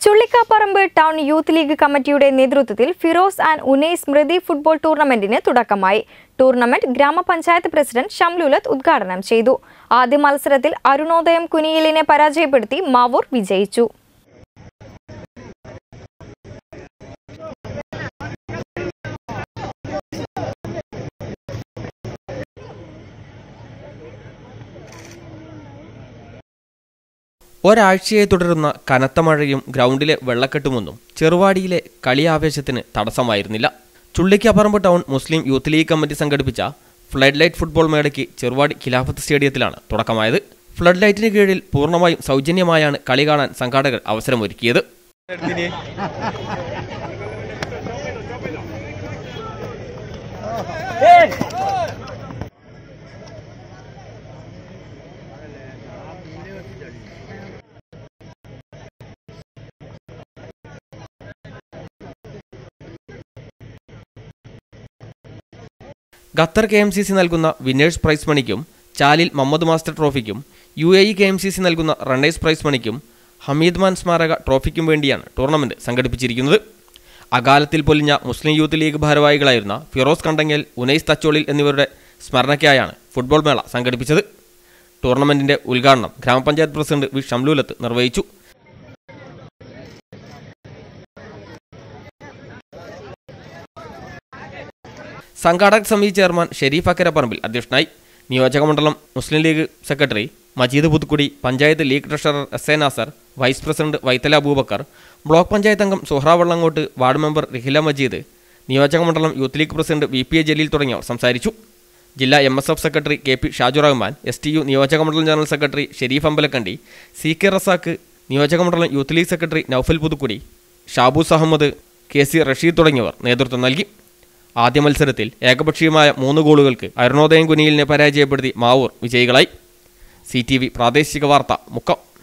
Chullikkaparamba town youth league കമ്മിറ്റിയുടെ നേതൃത്വത്തിൽ Firoz and Unais സ്മൃതി ഫുട്ബോൾ ടൂർണമെന്റിന് തുടക്കമായി ടൂർണമെന്റ് ഗ്രാമപഞ്ചായത്ത് പ്രസിഡന്റ് ഷംലുലത്ത് ഉദ്ഘാടനം ചെയ്തു ആദ്യ മത്സരത്തിൽ അരുണോദയം കുനിയിലിനെ പരാജയപ്പെടുത്തി മാവൂർ വിജയിച്ചു ഒരാഴ്ചയെ തുടരുന്ന കനത്ത മഴയും ഗ്രൗണ്ടിലെ വെള്ളക്കെട്ടുമൊന്നും ചെറുവാടിയിലെ കളിയാവേശത്തിന് തടസ്സമായിരുന്നില്ല Chullikkaparamba town Muslim youth league committee സംഘടിപ്പിച്ച ഫ്ലഡ് ലൈറ്റ് ഫുട്ബോൾ മേളയ്ക്ക് ചെറുവാടി ഖിലാഫത്ത് സ്റ്റേഡിയത്തിലാണ് തുടക്കമായത് ഫ്ലഡ് ലൈറ്റിന് കീഴിൽ പൂർണ്ണമായും സൗജന്യമായാണ് കളി കാണാൻ സംഘാടകർ അവസരമൊരുക്കിയത് Qatar K M C C നൽകുന്ന വിന്നേഴ്സ് പ്രൈസ് മണിക്കും ചാലിൽ മുഹമ്മദ് മാസ്റ്റർ ട്രോഫിക്കും U A E K M C C നൽകുന്ന റണ്ണേഴ്സ് പ്രൈസ് മണിക്കും ഹമീദ് മാൻ സ്മാരക ട്രോഫിക്കും വേണ്ടിയാണ് ടൂർണമെന്റ് സംഘടിപ്പിച്ചിരിക്കുന്നത് അകാലത്തിൽ പൊലിഞ്ഞ മുസ്ലിം യൂത്ത് ലീഗ് ഭാരവാഹികളായിരുന്ന ഫിറോസ് കണ്ടങ്ങൽ ഉനൈസ് തച്ചോളിൽ എന്നിവരുടെ സ്മരണയ്ക്കായാണ് ഫുട്ബോൾ മേള സംഘടിപ്പിച്ചത് ടൂർണമെന്റിന്റെ ഉദ്ഘാടനം ഗ്രാമപഞ്ചായത്ത് പ്രസിഡന്റ് വി ഷംലൂലത്ത് നിർവഹിച്ചു സംഘാടക സമിതി ചെയർമാൻ ഷെരീഫ് അക്കരപ്പറമ്പിൽ അധ്യക്ഷനായി നിയോജകമണ്ഡലം Muslim league secretary Majeed Puthukkudi panchayat league treasurer S A Nasar vice president Vaithala Abubakar block panchayat അംഗം സുഹ്ര വള്ളങ്ങോട്ട് വാർഡ് മെമ്പർ റിഹില മജീദ് നിയോജകമണ്ഡലം youth league president V P A Jaleel തുടങ്ങിയവർ സംസാരിച്ചു ജില്ലാ M S F secretary K P Shaju Rahman S T U നിയോജകമണ്ഡലം general secretary Sherif Ambalakandi C K Razak നിയോജകമണ്ഡലം youth league secretary Noufal Puthukkudi Shabus Ahmed K C Rasheed തുടങ്ങിയവർ നേതൃത്വം നൽകി ആദ്യ മത്സരത്തിൽ ഏകപക്ഷീയമായ മൂന്ന് ഗോളുകൾക്ക് അരുണോദയം കുനിയിലിനെ പരാജയപ്പെടുത്തി മാവൂർ വിജയികളായി സി ടി വി പ്രാദേശിക വാർത്ത മുക്കം